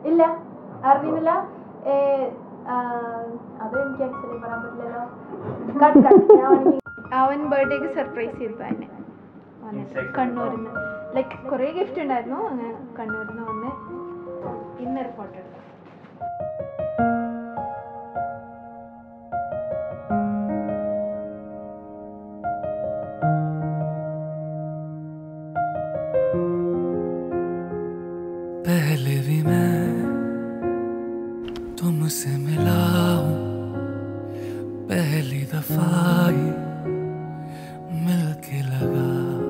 ഇല്ല അറിയുന്നില്ല ഏ, ആ, അത് എനിക്ക് ആക്ച്വലി പറയാൻ പറ്റില്ലല്ലോ കട്ട് കട്ട് ഞാൻ വേണമെങ്കിൽ അവൻ ബർത്ത്ഡേക്ക് സർപ്രൈസ് ചെയ്തു എന്നെ വന്നിട്ട് കണ്ണൂരിൽ നിന്ന് ലൈക്ക് കുറേ ഗിഫ്റ്റ് ഉണ്ടായിരുന്നു അങ്ങനെ കണ്ണൂരിൽ നിന്ന് വന്ന് ഇന്നൊരു ഫോട്ടോ എടുത്തു पहले भी मैं तुमसे मिला हूँ पहली दफा ही मिलके लगा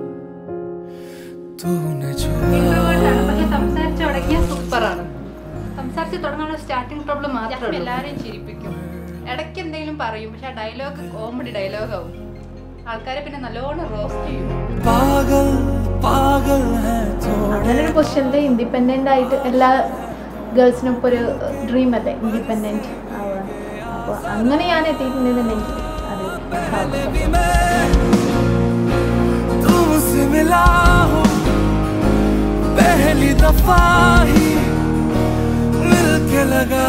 तूने छुआ പക്ഷെ സംസാരിച്ച് തുടങ്ങിയ സൂപ്പറാണ് സംസാരിച്ച് തുടങ്ങാനുള്ള സ്റ്റാർട്ടിംഗ് ട്രബിൾ മാത്രമേ എല്ലാവരെയും ചിരിപ്പിക്കും ഇടയ്ക്ക് എന്തെങ്കിലും പറയും പക്ഷെ ആ ഡയലോഗ് കോമഡി ഡയലോഗാവും ആൾക്കാരെ പിന്നെ നല്ലോണം റോസ്റ്റ് ചെയ്യും पागल पागल है थोड़े അങ്ങനെ ഒരു ക്വസ്റ്റ്യനിൽ ഇൻഡിപെൻഡൻ്റ് ആയിട്ട് എല്ലാ ഗേൾസിനും ഇപ്പോൾ ഒരു ഡ്രീം അല്ലേ ഇൻഡിപെൻഡൻറ്റ് ആവാൻ അപ്പോൾ അങ്ങനെ ഞാൻ എത്തിയിട്ടുണ്ടെന്നുണ്ടെങ്കിൽ അത് സാധിക്കും. भी मैं तुमसे मिला हूँ पहली दफा ही मिलके लगा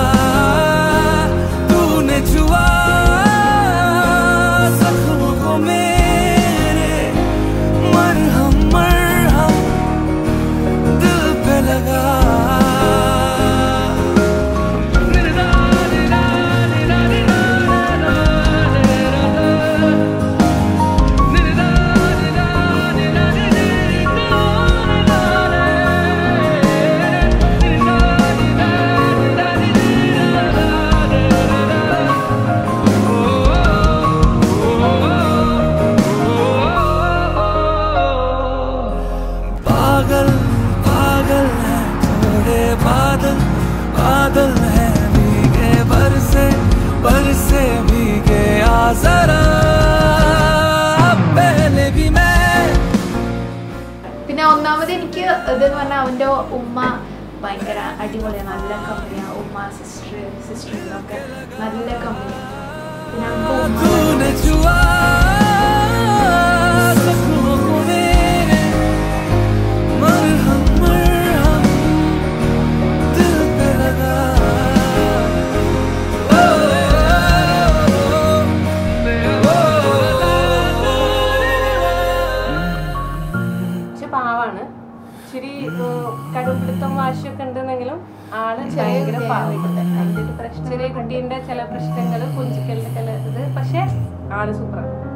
तूने छुआ जख्म को मेरे मरहम मरहम दिल पे लगा पागल पागल है थोड़े बादल बादल है भीगे बरसे बरसे भीगे आ जरा पहले भी मैं പിന്നെ ഒന്നാമത് എനിക്ക് ഇതെന്ന് പറഞ്ഞാൽ അവൻ്റെ ഉമ്മ ഭയങ്കര അടിപൊളിയാണ് നല്ല കമ്പനിയാണ് ഉമ്മ സിസ്റ്റർ സിസ്റ്ററിനൊക്കെ നല്ല കമ്പനിയാണ് പിന്നെ നമുക്ക് ഉമ്മ तूने छुआ जख्मों को मेरे मरहम मरहम दिल पे लगा ओ, പക്ഷെ പാവാണ് ഇച്ചിരി കടുപ്പിടുത്തം വാശിയൊക്കെ ഉണ്ടെന്നെങ്കിലും ആള് ഭയങ്കര പാവയുണ്ട് അതിന്റെ ഒരു പ്രശ്നം ചെറിയ കുട്ടീന്റെ ചില പ്രശ്നങ്ങൾ കുഞ്ചിക്കലിന്റെ ചില ഇത് പക്ഷെ ആള് സൂപ്പറാണ്